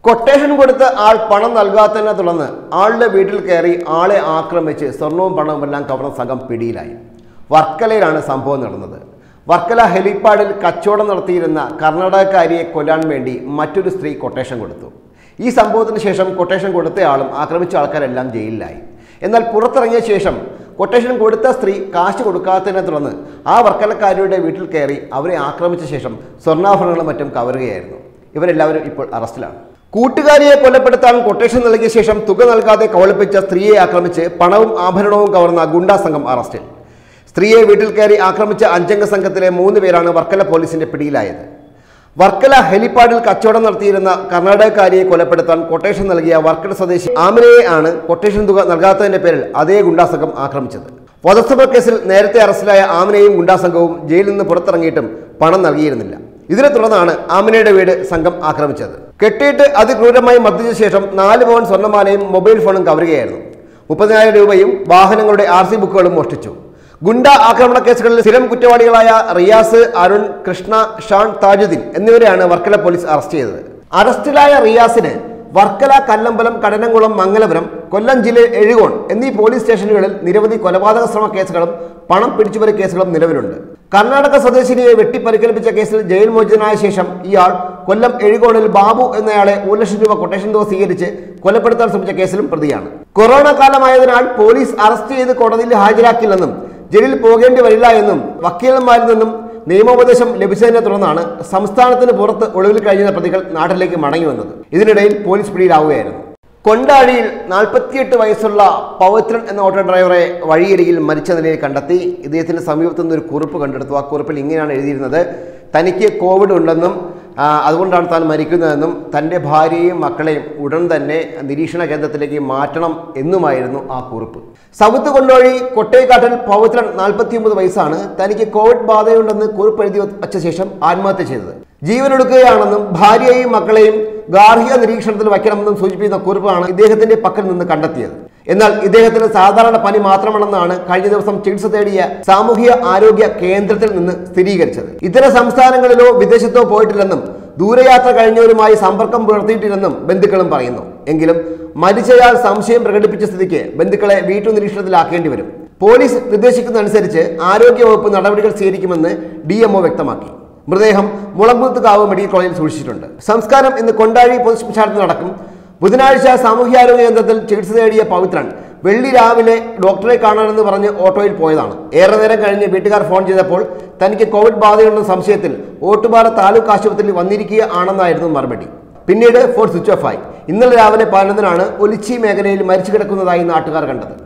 quotation കൊടുത്ത് ആൾ പണം നൽകാത്തതിനെ തുടർന്ന് ആളുടെ വീട്ടിൽ കയറി ആളെ ആക്രമിച്ച് സ്വർണവും പണവും എല്ലാം കവർന്ന സംഘം പിടിയിലായി വർക്കലയിലാണ് സംഭവം നടന്നത് വർക്കല ഹെലിപ്പാഡിൽ കച്ചവടം നടത്തിയിരുന്ന കർണാടകക്കാരിയെ കൊല്ലാൻ വേണ്ടി മറ്റൊരു സ്ത്രീ കൊട്ടേഷൻ കൊടുത്തു ഈ സംഭവത്തിന് ശേഷം കൊട്ടേഷൻ കൊടുത്തയാളും ആക്രമിച്ച ആൾക്കാരെല്ലാം ജയിലിലായി എന്നാൽ പുറത്തിറങ്ങിയ ശേഷം കൊട്ടേഷൻ കൊടുത്ത സ്ത്രീ കാശ് കൊടുക്കാത്തതിനെ തുടർന്ന് ആ വർക്കലക്കാരിയുടെ വീട്ടിൽ കയറി അവരെ ആക്രമിച്ച ശേഷം സ്വർണ്ണാഭരണങ്ങളും മറ്റും കവരുകയായിരുന്നു ഇവരെല്ലാവരും ഇപ്പോൾ അറസ്റ്റിലാണ് കൂട്ടുകാരിയെ കൊലപ്പെടുത്താൻ കൊട്ടേഷൻ നൽകിയ ശേഷം തുക നൽകാതെ കവളിപ്പിച്ച സ്ത്രീയെ ആക്രമിച്ച് പണവും ആഭരണവും കവർന്ന ഗുണ്ടാ സംഘം അറസ്റ്റിൽ സ്ത്രീയെ വീട്ടിൽ കയറി ആക്രമിച്ച അഞ്ചംഗ സംഘത്തിലെ മൂന്ന് പേരാണ് വർക്കല പോലീസിന്റെ പിടിയിലായത് വർക്കല ഹെലിപ്പാഡിൽ കച്ചവടം നടത്തിയിരുന്ന കർണാടകക്കാരിയെ കൊലപ്പെടുത്താൻ കൊട്ടേഷൻ നൽകിയ വർക്കല സ്വദേശി ആമിനയെ ആണ് കൊട്ടേഷൻ തുക നൽകാത്തതിന്റെ പേരിൽ അതേ ഗുണ്ടാസംഘം ആക്രമിച്ചത് വധശ്രമ കേസിൽ നേരത്തെ അറസ്റ്റിലായ ആമിനയും ഗുണ്ടാസംഘവും ജയിലിൽ നിന്ന് പുറത്തിറങ്ങിയിട്ടും പണം നൽകിയിരുന്നില്ല ഇതിനെ തുടർന്നാണ് ആമിനയുടെ വീട് സംഘം ആക്രമിച്ചത് കെട്ടിയിട്ട് അതിക്രൂരമായി മർദ്ദിച്ച ശേഷം നാല് പവൻ സ്വർണ്ണമാലയും മൊബൈൽ ഫോണും കവരുകയായിരുന്നു മുപ്പതിനായിരം രൂപയും വാഹനങ്ങളുടെ ആർ സി ബുക്കുകളും മോഷ്ടിച്ചു ഗുണ്ട ആക്രമണ കേസുകളിൽ സ്ഥിരം കുറ്റവാളികളായ റിയാസ് അരുൺ കൃഷ്ണ ഷാൻ താജുദ്ദീൻ എന്നിവരെയാണ് വർക്കല പോലീസ് അറസ്റ്റ് ചെയ്തത് അറസ്റ്റിലായ റിയാസിന് വർക്കല കല്ലമ്പലം കടനംകുളം മംഗലപുരം കൊല്ലം ജില്ലയിൽ എഴുകോൺ എന്നീ പോലീസ് സ്റ്റേഷനുകളിൽ നിരവധി കൊലപാതക ശ്രമ കേസുകളും പണം പിടിച്ചുപറി കേസുകളും നിലവിലുണ്ട് കർണാടക സ്വദേശിനിയെ വെട്ടിപ്പരിക്കേൽപ്പിച്ച കേസിൽ ജയിൽ മോചിതനായ ശേഷം ഇയാൾ കൊല്ലം എഴുകോണിൽ ബാബു എന്നയാളെ ഒരു ലക്ഷം രൂപ കൊട്ടേഷൻ തുക സ്വീകരിച്ച് കൊലപ്പെടുത്താൻ ശ്രമിച്ച കേസിലും പ്രതിയാണ് കൊറോണ കാലമായതിനാൽ പോലീസ് അറസ്റ്റ് ചെയ്ത് കോടതിയിൽ ഹാജരാക്കില്ലെന്നും ജയിലിൽ പോകേണ്ടി വരില്ല എന്നും വക്കീലന്മാരിൽ നിന്നും നിയമോപദേശം ലഭിച്ചതിനെ തുടർന്നാണ് സംസ്ഥാനത്തിന് പുറത്ത് ഒളിവിൽ കഴിയുന്ന പ്രതികൾ നാട്ടിലേക്ക് മടങ്ങി വന്നത് ഇതിനിടയിൽ പോലീസ് പിടിയിലാവുകയായിരുന്നു കൊണ്ടാഴിയിൽ നാൽപ്പത്തിയെട്ട് വയസ്സുള്ള പവിത്രൻ എന്ന ഓട്ടോ ഡ്രൈവറെ വഴിയരികിൽ മരിച്ച നിലയിൽ കണ്ടെത്തി ഇദ്ദേഹത്തിന്റെ സമീപത്തു നിന്ന് ഒരു കുറിപ്പ് കണ്ടെടുത്തു ആ കുറിപ്പിൽ ഇങ്ങനെയാണ് എഴുതിയിരുന്നത് തനിക്ക് കോവിഡ് ഉണ്ടെന്നും ആ, അതുകൊണ്ടാണ് താൻ മരിക്കുന്നതെന്നും തൻ്റെ ഭാര്യയെയും മക്കളെയും ഉടൻ തന്നെ നിരീക്ഷണ കേന്ദ്രത്തിലേക്ക് മാറ്റണം എന്നുമായിരുന്നു ആ കുറിപ്പ് സൗത്ത് കൊണ്ടോഴി കൊട്ടേക്കാട്ടിൽ പവിത്രൻ നാൽപ്പത്തിയൊമ്പത് വയസ്സാണ് തനിക്ക് കോവിഡ് ബാധയുണ്ടെന്ന് കുറിപ്പ് എഴുതി വച്ച ശേഷം ആത്മഹത്യ ചെയ്തത് ജീവനൊടുക്കുകയാണെന്നും ഭാര്യയെയും മക്കളെയും ഗാർഹിക നിരീക്ഷണത്തിൽ വയ്ക്കണമെന്നും സൂചിപ്പിക്കുന്ന കുറിപ്പാണ് ഇദ്ദേഹത്തിന്റെ പക്കൽ നിന്ന് കണ്ടെത്തിയത് എന്നാൽ ഇദ്ദേഹത്തിന് സാധാരണ പനി മാത്രമാണെന്നാണ് കഴിഞ്ഞ ദിവസം ചികിത്സ തേടിയ സാമൂഹിക ആരോഗ്യ കേന്ദ്രത്തിൽ നിന്ന് സ്ഥിരീകരിച്ചത് ഇതര സംസ്ഥാനങ്ങളിലോ വിദേശത്തോ പോയിട്ടില്ലെന്നും ദൂരയാത്ര കഴിഞ്ഞവരുമായി സമ്പർക്കം പുലർത്തിയിട്ടില്ലെന്നും ബന്ധുക്കളും പറയുന്നു എങ്കിലും മരിച്ചയാൾ സംശയം പ്രകടിപ്പിച്ച സ്ഥിതിക്ക് ബന്ധുക്കളെ വീട്ടു നിരീക്ഷണത്തിലാക്കേണ്ടി വരും പോലീസ് നിർദ്ദേശിക്കുന്നതനുസരിച്ച് ആരോഗ്യവകുപ്പ് നടപടികൾ സ്വീകരിക്കുമെന്ന് ഡി വ്യക്തമാക്കി മൃതദേഹം മുളങ്കുത്തുകാവ് മെഡിക്കൽ കോളേജിൽ സൂക്ഷിച്ചിട്ടുണ്ട് സംസ്കാരം ഇന്ന് കൊണ്ടാഴി പൊതു ശ്മശാനത്തിൽ നടക്കും ബുധനാഴ്ച സാമൂഹ്യാരോഗ്യ കേന്ദ്രത്തിൽ ചികിത്സ തേടിയ പവിത്രൻ വെള്ളി രാവിലെ ഡോക്ടറെ കാണാനെന്ന് പറഞ്ഞ് ഓട്ടോയിൽ പോയതാണ് ഏറെ നേരം കഴിഞ്ഞ് വീട്ടുകാർ ഫോൺ ചെയ്തപ്പോൾ തനിക്ക് കോവിഡ് ബാധയുണ്ടെന്ന സംശയത്തിൽ ഓട്ടുപാറ താലൂക്ക് ആശുപത്രിയിൽ വന്നിരിക്കുക ആണെന്നായിരുന്നു മറുപടി പിന്നീട് ഫോൺ സ്വിച്ച് ഓഫ് ആയി ഇന്നലെ രാവിലെ പതിനൊന്നിനാണ് ഒലിച്ചി മേഖലയിൽ മരിച്ചു കിടക്കുന്നതായി നാട്ടുകാർ കണ്ടത്